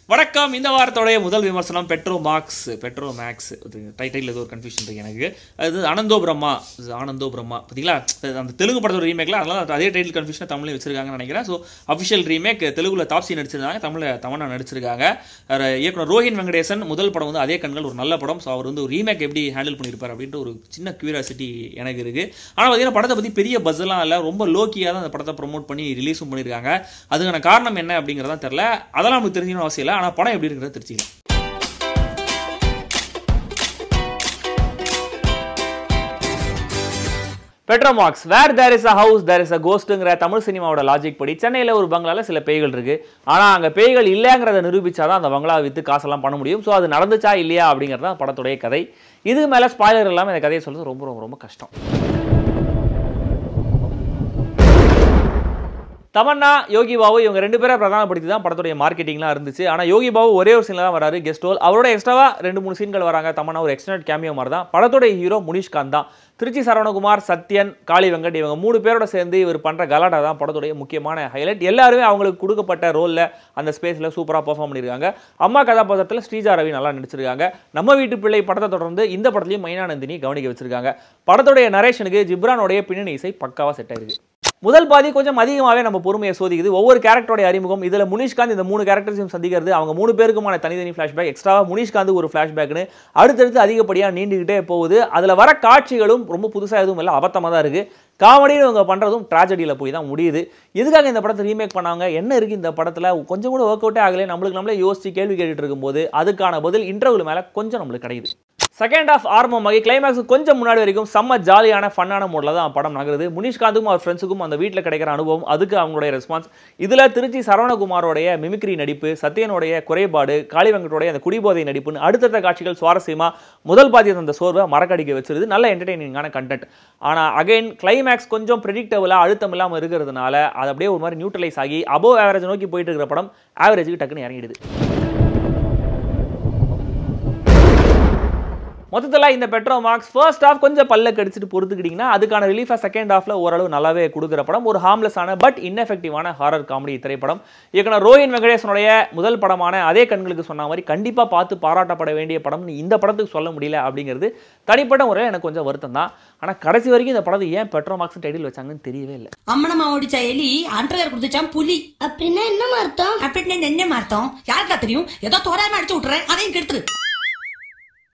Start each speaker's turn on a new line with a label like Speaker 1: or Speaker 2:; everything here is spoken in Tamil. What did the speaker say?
Speaker 1: வணக்கம் இந்த வாரத்தோடைய முதல் விமர்சனம் Petromax Petromax title ஏதோ ஒரு கன்ஃபியூஷன் இருக்கு எனக்கு அது ஆனந்தோ பிரம்மா இது ஆனந்தோ பிரம்மா பார்த்தீங்களா அது அந்த தெலுங்கு படத்தோட ரீமேக்ல அதனால அதே டைட்டில் கன்ஃபியூஷன் தமிழ்ல வச்சிருக்காங்கன்னு நினைக்கிறேன் ஸோ அஃபிஷியல் ரீமேக் தெலுங்குல தாப்சி நடிச்சிருந்தாங்க தமிழில் தமன்னா நடிச்சிருக்காங்க அவர் இயக்குனர் ரோஹின் வெங்கடேசன் முதல் படம் வந்து அதே கண்கள் ஒரு நல்ல படம் ஸோ அவர் வந்து ஒரு ரீமேக் எப்படி ஹேண்டில் பண்ணியிருப்பார் அப்படின்ற ஒரு சின்ன கியூரியாசிட்டி எனக்கு இருக்கு ஆனால் பார்த்தீங்கன்னா படத்தை பற்றி பெரிய பஸ்ஸெல்லாம் இல்லை ரொம்ப லோக்கியாக தான் அந்த படத்தை ப்ரொமோட் பண்ணி ரிலீஸும் பண்ணியிருக்காங்க அதுக்கான காரணம் என்ன அப்படிங்கிறதான் தெரியல அதெல்லாம் நமக்கு தெரிஞ்சுக்கணும் அவசியம் இல்லை ஆனால் படம் எப்படி இருக்கிறத தெரிஞ்சுக்கலாம் Petromax where there is a house there is a கோஸ்ட்டுங்கிற தமிழ் சினிமாவோட லாஜிக் படி சென்னையில் ஒரு பங்களால சில பேய்கள் இருக்கு ஆனால் அங்கே பேய்கள் இல்லைங்கிறத நிரூபிச்சாதான் அந்த பங்களா விற்று காசெல்லாம் பண்ண முடியும் ஸோ அது நடந்துச்சா இல்லையா அப்படிங்கிறது தான் படத்துடைய கதை இது மேலே ஸ்பாய்லர் இல்லாமல் இந்த கதையை சொல்றது ரொம்ப ரொம்ப ரொம்ப கஷ்டம் தமன்னா யோகி பாபு இவங்க ரெண்டு பேரை பிரதானப்படுத்தி தான் படத்துடைய மார்க்கெட்டிங்லாம் இருந்துச்சு ஆனால் யோகி பாபு ஒரே ஒரு சீனில் தான் வராரு கெஸ்ட் ரோல் அவரோட எக்ஸ்ட்ராவா ரெண்டு மூணு சீன்கள் வராங்க தமன்னா ஒரு எக்ஸ்டெண்ட் கேமியோ மாதிரி தான் படத்துடைய ஹீரோ முனிஷ்காந்த் தான் திருச்சி சரவணகுமார் சத்யன் காளி வெங்கட் இவங்க மூணு பேரோட சேர்ந்து இவர் பண்ணுற கலாட்டா தான் படத்துடைய முக்கியமான ஹைலைட் எல்லாருமே அவங்களுக்கு கொடுக்கப்பட்ட ரோலில் அந்த ஸ்பேஸில் சூப்பராக பெர்ஃபார்ம் பண்ணியிருக்காங்க அம்மா கதாபாத்திரத்தில் ஸ்ரீஜா ரவி நல்லா நடிச்சிருக்காங்க நம்ம வீட்டு பிள்ளை படத்தை தொடர்ந்து இந்த படத்துலையும் மைனானந்தினி கவனிக்க வச்சிருக்காங்க படத்துடைய நரேஷனுக்கு ஜிப்ரானுடைய பின்னணி இசை பக்காவாக செட் ஆயிருக்கு முதல் பாதி கொஞ்சம் அதிகமாகவே நம்ம பொறுமையை சோதிக்குது ஒவ்வொரு கேரக்டரோட அறிமுகம் இதில் முனிஷ்காந்த் இந்த மூணு கேரக்டர்ஸையும் சந்திக்கிறது அவங்க மூணு பேருக்குமான தனித்தனி ஃப்ளாஷ்பேக் எக்ஸ்ட்ராவாக முனிஷ்காந்த் ஒரு ஃப்ளாஷ்பேக்னு அடுத்தடுத்து அதிகப்படியாக நீண்டுக்கிட்டே போகுது அதில் வர காட்சிகளும் ரொம்ப புதுசாக எதுவும் இல்லை அபத்தமாக தான் இருக்குது காமெடின்னு இவங்க பண்ணுறதும் ட்ராஜடியில் போய் தான் முடியுது எதுக்காக இந்த படத்தை ரீமேக் பண்ணாங்க என்ன இருக்குது இந்த படத்தில் கொஞ்சம் கூட ஒர்க் அவுட்டே ஆகலை நம்மளுக்கு நம்மளே யோசிச்சு கேள்வி கேட்டுட்டு இருக்கும்போது அதுக்கான பதில் இன்டர்வியூ மேலே கொஞ்சம் நம்மளுக்கு கிடைக்குது செகண்ட் ஆஃப் ஆரம்பமாகி கிளைமேக்ஸ் கொஞ்சம் முன்னாடி வரைக்கும் செம்ம ஜாலியான ஃபன்னான மோடில் தான் படம் நகருது முனிஷ்காந்துக்கும் அவர் ஃப்ரெண்ட்ஸுக்கும் அந்த வீட்டில் கிடைக்கிற அனுபவம் அதுக்கு அவங்களுடைய ரெஸ்பான்ஸ் இதில் திருச்சி சரவணகுமாரோடைய மிமிக்ரி நடிப்பு சத்யனுடைய குறைபாடு காளிவெங்கட்டோடைய அந்த குடிபோதை நடிப்புன்னு அடுத்தடுத்த காட்சிகள் சுவாரஸ்யமாக முதல் பாதியத்தை அந்த சோர்வை மறக்கடிக்க வச்சிருது நல்ல என்டர்டெய்னிங்கான கண்டென்ட் ஆனால் அகைன் கிளைமேக்ஸ் கொஞ்சம் ப்ரெடிக்டபுளாக அழுத்தம் இல்லாமல் இருக்கிறதுனால அது அப்படியே ஒரு மாதிரி நியூட்ரலைஸ் ஆகி அபோவ் ஆவரேஜ் நோக்கி போயிட்டு இருக்கிற படம் ஆவரேஜுக்கு டக்குன்னு இறங்கிடுது மொத்தத்தில் இந்த பெட்ரோ மார்க்ஸ் ஃபர்ஸ்ட் ஆஃப் கொஞ்சம் பல்ல கடிச்சிட்டு பொறுத்துக்கிட்டிங்கன்னா அதுக்கான ரிலீஃபாக செகண்ட் ஹாஃபில் ஓரளவு நல்லாவே கொடுக்குற படம் ஒரு ஹார்ம்லெஸ்ஸான பட் இன்னெஃபெக்டிவான ஹாரர் காமெடி திரைப்படம் இயக்குனர் ரோஹின் வெங்கடேசனுடைய முதல் படமான அதே கண்களுக்கு சொன்ன மாதிரி கண்டிப்பாக பார்த்து பாராட்டப்பட வேண்டிய படம்னு இந்த படத்துக்கு சொல்ல முடியல அப்படிங்கிறது தனிப்பட்ட முறையில் எனக்கு கொஞ்சம் வருத்தம் தான் ஆனால் கடைசி வரைக்கும் இந்த படத்தை ஏன் பெட்ரோ மார்க்ஸ் டைட்டில் வச்சாங்கன்னு தெரியவே இல்லை
Speaker 2: அம்மனம்மா ஓடிச்ச எலி அண்டர்வேர் கொடுத்துச்சான் புலி
Speaker 3: அப்படின்னா என்ன அர்த்தம்
Speaker 2: அப்படின்னு என்ன அர்த்தம் யாருக்கா தெரியும் ஏதோ தோராயமா அடிச்சு விட்டுறேன் அதையும் கெடுத்துரு